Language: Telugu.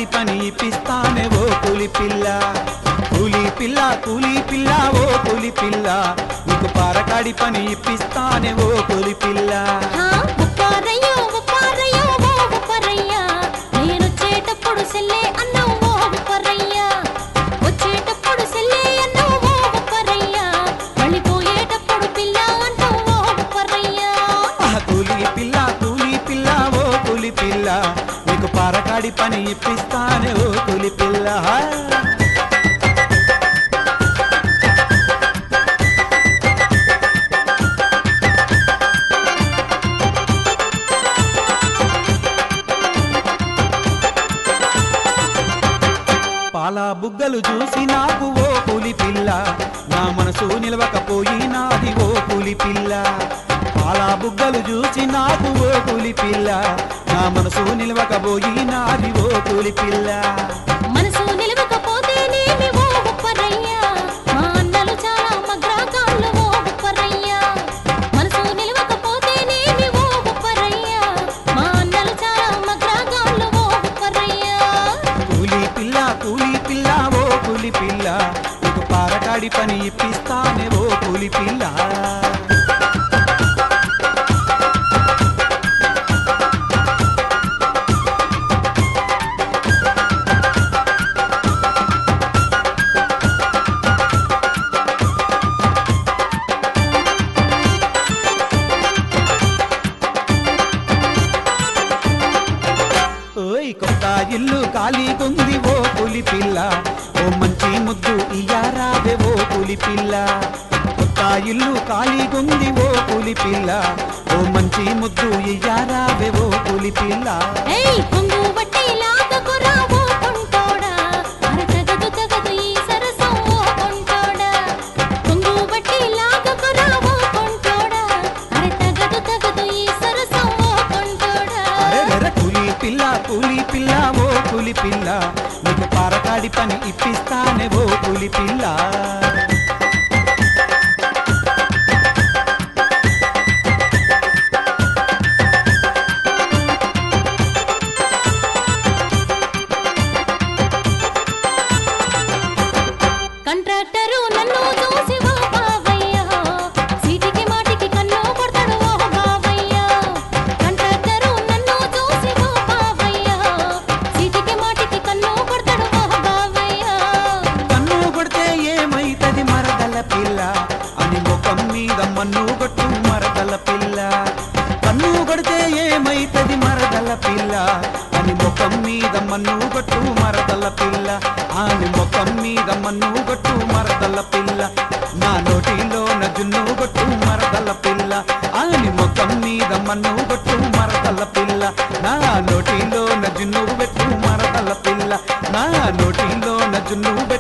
పారకాడి పని ఇప్పిస్తానే ఓ కూలి పిల్ల కూలి పిల్ల కూలి పిల్ల ఓ కూలి పిల్ల నీకు పారకాడి పని ఇప్పిస్తానే ఓ కూలి పిల్ల హా, ఉప్పారయ్యో ఉప్పారయ్యో ఓ ఉప్పరయ్యా నేనొచ్చేటప్పుడు సెల్లే అన్నావు ఓ ఉప్పరయ్యా వచ్చేటప్పుడు సెల్లే అన్నావు ఓ ఉప్పరయ్యా వెళ్ళిపోయేటప్పుడు పిల్ల అంటావు ఓ ఉప్పరయ్యా ఆ కూలి పిల్ల కూలి పిల్ల ఓ కూలి పిల్ల నీకు పారకాడి పని ఇప్పిస్తానే ఓ కూలి పిల్ల పాల బుగ్గలు చూసి నాకు ఓ పులి పిల్ల నా మనసు నిలవకపోయినాది ఓ పులి పిల్ల పాల బుగ్గలు చూసి నాకు ఓ పులి పిల్ల నా మనసు నిలవకపోయినాది ఓ పులి పిల్ల మనసు నిలవకపోతేనేమి ఓ ఉప్పరయ్యా మా అన్నలు చాలా మగ్రాగాళ్ళు ఓ ఉప్పరయ్యా మనసు నిలవకపోతేనేమి ఓ ఉప్పరయ్యా మా అన్నలు చాలా మగ్రాగాళ్ళు ఓ ఉప్పరయ్యా కూలి పిల్ల కూలి పిల్ల ఓ కూలి పిల్ల నీకు పారకాడి పని ఇప్పిస్తానే ఓ కూలి పిల్ల ఓయ్ కొత్త ఇల్లు ఖాళీగుంది ఓ పులి పిల్ల ఓ మంచి ముద్దు ఇయ్యారావే ఓ పులి పిల్ల కొత్త ఇల్లు ఖాళీగుంది ఓ పులి పిల్ల ఓ మంచి ముద్దు ఇయ్యారావే ఓ పులి పిల్ల ఏయ్ కొంగు బట్టి లాగకురా ఓ కొంటోడా అరతగదు తగదు ఈ సరసం ఓ కొంటోడా కొంగు బట్టి లాగకురా ఓ కొంటోడా అరతగదు తగదు ఈ సరసం ఓ కొంటోడా అరే వెర కూలి పిల్ల కూలి పిల్ల ఓ కూలి పిల్ల నీకు పారకాడి పని ఇప్పిస్తానే ఓ కూలి పిల్ల కంట్రాక్టరు నన్ను చూసి ఓ బావయ్య సీటికి మాటికి కన్ను కొడతాడు ఓ బావయ్య కంట్రాక్టరు నన్ను చూసి ఓ బావయ్య సీటికి మాటికి కన్ను కొడతాడు ఓ బావయ్య కన్ను కొడితే ఏమైతది మరదల పిల్ల అని ముఖం మీద మన్ను కొట్టు మరదల పిల్ల కన్ను కొడితే ఏమైతది మరదల పిల్ల అని ముఖం మీద మన్ను కొట్టు మరదల పిల్ల అని ముఖం మీద మన్ను కొట్టు మరదల పిల్ల నా నోటిలో నజున్ను కొట్టు మరదల పిల్ల అని ముఖం మీద మన్ను కొట్టు మరదల పిల్ల నా నోటిలో నజున్ను పెట్టు మరదల పిల్ల నా నోటిలో నజున్ను